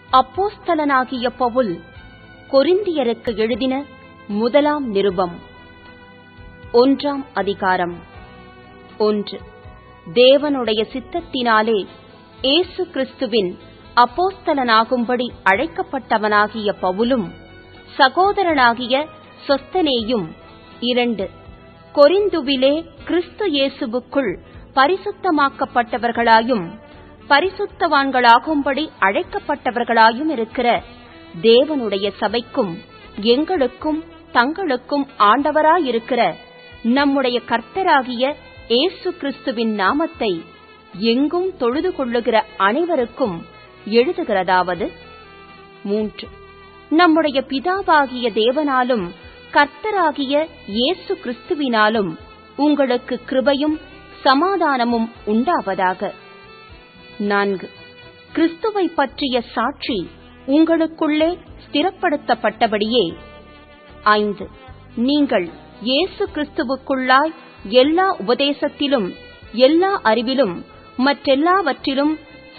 அப்போஸ்தலனாகிய பவுல் கொரிந்தியருக்கு எழுதின முதலாம் நிருபம் ஒன்றாம் அதிகாரம் ஒன்று தேவனுடைய சித்தத்தினாலே இயேசு கிறிஸ்துவின் அப்போஸ்தலனாகும்படி அழைக்கப்பட்டவனாகிய பவுலும் சகோதரனாகிய சொஸ்தனேயும் இரண்டு கொரிந்துவிலே கிறிஸ்து இயேசுவுக்குள் பரிசுத்தமாக்கப்பட்டவர்களாயும் பரிசுத்தவான்களாகும்படி அழைக்கப்பட்டவர்களாயும் இருக்கிற தேவனுடைய சபைக்கும் எங்களுக்கும் தங்களுக்கும் ஆண்டவராயிருக்கிற நம்முடைய கர்த்தராகிய இயேசு கிறிஸ்துவின் நாமத்தை எங்கும் தொழுது கொள்ளுகிற அனைவருக்கும் எழுதுகிறதாவது மூன்று நம்முடைய பிதாவாகிய தேவனாலும் கர்த்தராகிய இயேசு கிறிஸ்துவினாலும் உங்களுக்கு கிருபையும் சமாதானமும் உண்டாவதாக நான்கு கிறிஸ்துவை பற்றிய சாட்சி உங்களுக்குள்ளே ஸ்திரப்படுத்தப்பட்டபடியே ஐந்து நீங்கள் இயேசு கிறிஸ்துவுக்குள்ளாய் எல்லா உபதேசத்திலும் எல்லா அறிவிலும் மற்றெல்லாவற்றிலும்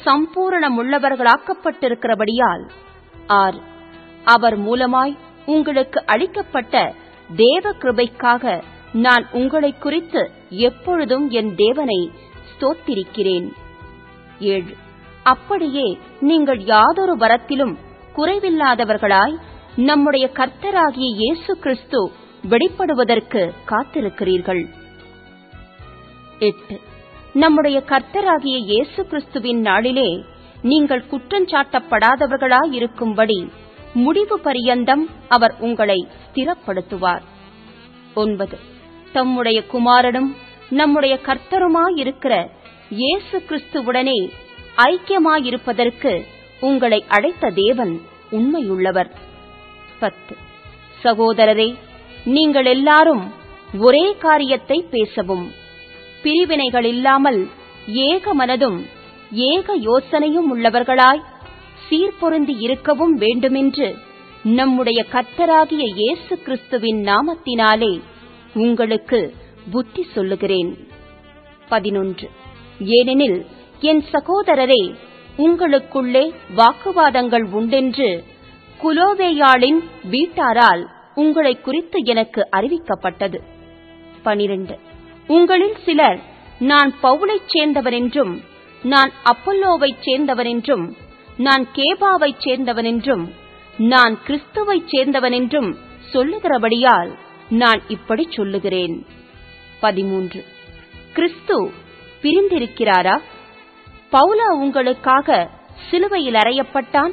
சம்பூரணமுள்ளவர்களாக்கப்பட்டிருக்கிறபடியால் ஆறு அவர் மூலமாய் உங்களுக்கு அளிக்கப்பட்ட தேவ கிருபைக்காக நான் உங்களை குறித்து எப்பொழுதும் என் தேவனை ஸ்தோத்திரிக்கிறேன் ஏழு அப்படியே நீங்கள் யாதொரு வரத்திலும் குறைவில்லாதவர்களாய் நம்முடைய கர்த்தராகிய இயேசு கிறிஸ்து வெளிப்படுவதற்கு காத்திருக்கிறீர்கள் எட்டு நம்முடைய கர்த்தராகிய இயேசு கிறிஸ்துவின் நாளிலே நீங்கள் குற்றஞ்சாட்டப்படாதவர்களாயிருக்கும்படி முடிவு பரியந்தம் அவர் உங்களை ஸ்திரப்படுத்துவார் ஒன்பது தம்முடைய குமாரனும் நம்முடைய கர்த்தருமாயிருக்கிற இயேசு கிறிஸ்துவுடனே ஐக்கியமாயிருப்பதற்கு உங்களை அழைத்த தேவன் உண்மையுள்ளவர் பத்து சகோதரரே நீங்கள் எல்லாரும் ஒரே காரியத்தை பேசவும் பிரிவினைகள் இல்லாமல் ஏக மனதும் ஏக யோசனையும் உள்ளவர்களாய் சீர்பொருந்தி இருக்கவும் வேண்டுமென்று நம்முடைய கர்த்தராகிய இயேசு கிறிஸ்துவின் நாமத்தினாலே உங்களுக்கு புத்தி சொல்லுகிறேன் பதினொன்று ஏனெனில் என் சகோதரரே உங்களுக்குள்ளே வாக்குவாதங்கள் உண்டென்று குலோவேயாளின் வீட்டாரால் உங்களை குறித்து எனக்கு அறிவிக்கப்பட்டது பனிரெண்டு உங்களில் சிலர் நான் பவுலைச் சேர்ந்தவனென்றும் நான் அப்பல்லோவைச் சேர்ந்தவனென்றும் நான் கேபாவைச் சேர்ந்தவனென்றும் நான் கிறிஸ்துவைச் சேர்ந்தவனென்றும் சொல்லுகிறபடியால் நான் இப்படி சொல்லுகிறேன் பதிமூன்று கிறிஸ்து பிரிந்திருக்கிறாரா பவுலா உங்களுக்காக சிலுவையில் அறையப்பட்டான்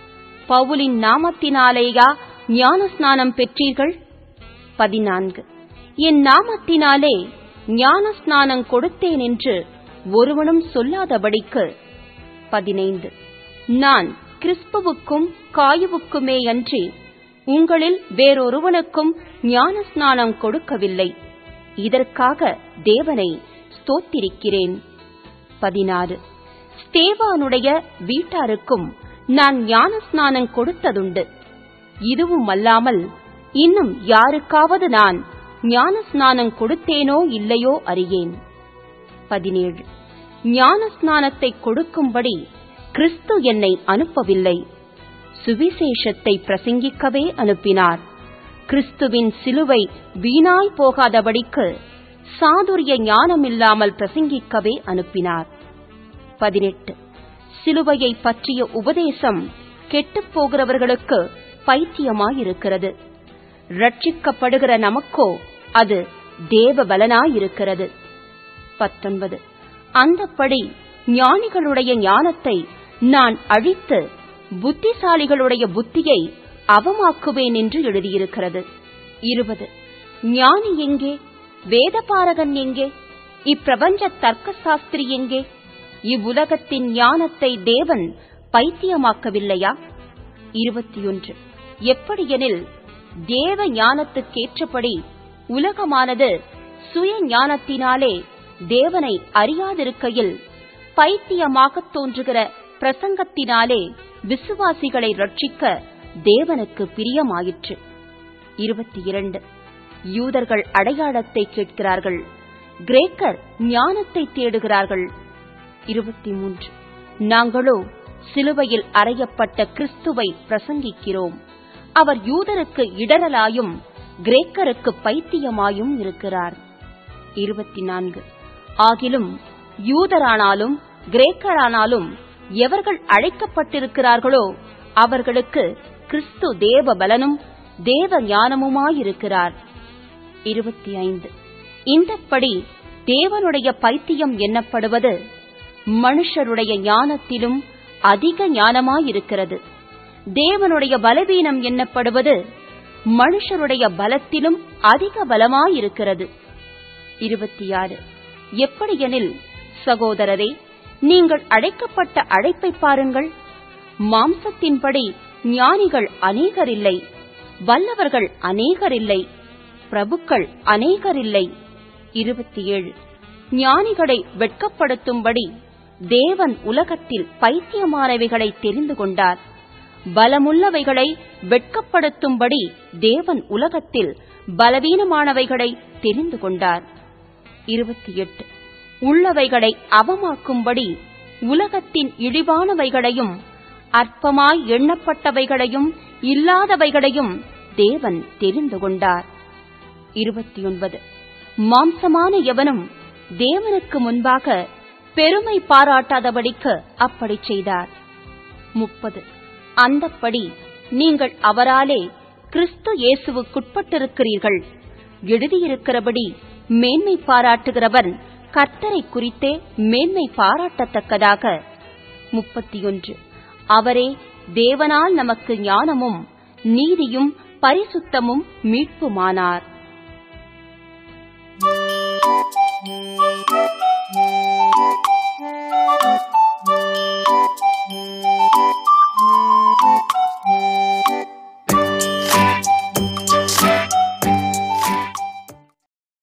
பவுலின் நாமத்தினாலேயா ஞான ஸ்நானம் பெற்றீர்கள் பதினான்கு என் நாமத்தினாலே ஞான ஸ்நானம் கொடுத்தேன் என்று ஒருவனும் சொல்லாதபடிக்கு பதினைந்து நான் கிறிஸ்துவுக்கும் காயுவுக்குமே அன்றி உங்களில் வேறொருவனுக்கும் ஞான ஸ்நானம் கொடுக்கவில்லை இதற்காக தேவனை ஸ்தோத்திரிக்கிறேன் பதினாறு ஸ்தேவானுடைய வீட்டாருக்கும் நான் ஞான ஸ்நானம் கொடுத்ததுண்டு இதுவும் அல்லாமல் இன்னும் யாருக்காவது நான் ஞான ஸ்நானம் கொடுத்தேனோ இல்லையோ அறியேன் பதினேழு ஞான ஸ்நானத்தை கொடுக்கும்படி கிறிஸ்து என்னை அனுப்பவில்லை சுவிசேஷத்தை பிரசங்கிக்கவே அனுப்பினார் கிறிஸ்துவின் சிலுவை வீணாய் போகாதபடிக்கு சாதுரிய ஞானமில்லாமல் பிரசங்கிக்கவே அனுப்பினார் பதினெட்டு சிலுவையை பற்றிய உபதேசம் கெட்டுப் போகிறவர்களுக்கு பைத்தியமாயிருக்கிறது ரட்சிக்கப்படுகிற நமக்கோ அது தேவ பலனாயிருக்கிறது பத்தொன்பது அந்தப்படி ஞானிகளுடைய ஞானத்தை நான் அழித்து புத்திசாலிகளுடைய புத்தியை அவமாக்குவேன் என்று எழுதியிருக்கிறது இருபது ஞானி எங்கே வேதபாரகன் எங்கே இப்பிரபஞ்ச தர்க்க சாஸ்திரி எங்கே இவ்வுலகத்தின் ஞானத்தை தேவன் பைத்தியமாக்கவில்லையா இருபத்தி ஒன்று எப்படியெனில் தேவ ஞானத்துக்கேற்றபடி உலகமானது சுய ஞானத்தினாலே தேவனை அறியாதிருக்கையில் பைத்தியமாகத் தோன்றுகிற பிரசங்கத்தினாலே விசுவாசிகளை ரட்சிக்க தேவனுக்கு பிரியமாயிற்று இருபத்தி இரண்டு யூதர்கள் அடையாளத்தை கேட்கிறார்கள் கிரேக்கர் ஞானத்தை தேடுகிறார்கள் இருபத்தி மூன்று நாங்களோ சிலுவையில் அறையப்பட்ட கிறிஸ்துவை பிரசங்கிக்கிறோம் அவர் யூதருக்கு இடரலாயும் கிரேக்கருக்கு பைத்தியமாயும் இருக்கிறார் இருபத்தி நான்கு ஆகிலும் யூதரானாலும் கிரேக்கரானாலும் எவர்கள் அழைக்கப்பட்டிருக்கிறார்களோ அவர்களுக்கு கிறிஸ்து தேவ பலனும் தேவ ஞானமுமாயிருக்கிறார் இருபத்தி ஐந்து இந்தப்படி தேவனுடைய பைத்தியம் என்னப்படுவது மனுஷருடைய ஞானத்திலும் அதிக ஞானமாயிருக்கிறது தேவனுடைய பலவீனம் என்னப்படுவது மனுஷருடைய பலத்திலும் அதிக பலமாயிருக்கிறது இருபத்தி ஆறு எப்படியெனில் சகோதரரே நீங்கள் அழைக்கப்பட்ட அழைப்பை பாருங்கள் மாம்சத்தின்படி ஞானிகள் அநேகரில்லை வல்லவர்கள் அநேகரில்லை பிரபுக்கள் அநேகரில்லை இருபத்தி ஏழு ஞானிகளை வெட்கப்படுத்தும்படி தேவன் உலகத்தில் பைத்தியமானவைகளை தெரிந்து கொண்டார் பலமுள்ளவைகளை வெட்கப்படுத்தும்படி தேவன் உலகத்தில் பலவீனமானவைகளை தெரிந்து கொண்டார் இருபத்தி எட்டு உள்ளவைகளை அவமாக்கும்படி உலகத்தின் இழிவானவைகளையும் அற்பமாய் எண்ணப்பட்டவைகளையும் இல்லாதவைகளையும் தேவன் தெரிந்து கொண்டார் இருபத்தி ஒன்பது மாம்சமான எவனும் தேவனுக்கு முன்பாக பெருமை பாராட்டாதபடிக்கு அப்படி செய்தார் முப்பது அந்தப்படி நீங்கள் அவராலே கிறிஸ்து இயேசுவுக்குட்பட்டிருக்கிறீர்கள் எழுதியிருக்கிறபடி மேன்மை பாராட்டுகிறவன் கர்த்தரை குறித்தே மேன்மை பாராட்டத்தக்கதாக முப்பத்தி ஒன்று அவரே தேவனால் நமக்கு ஞானமும் நீதியும் பரிசுத்தமும் மீட்புமானார் Thank you.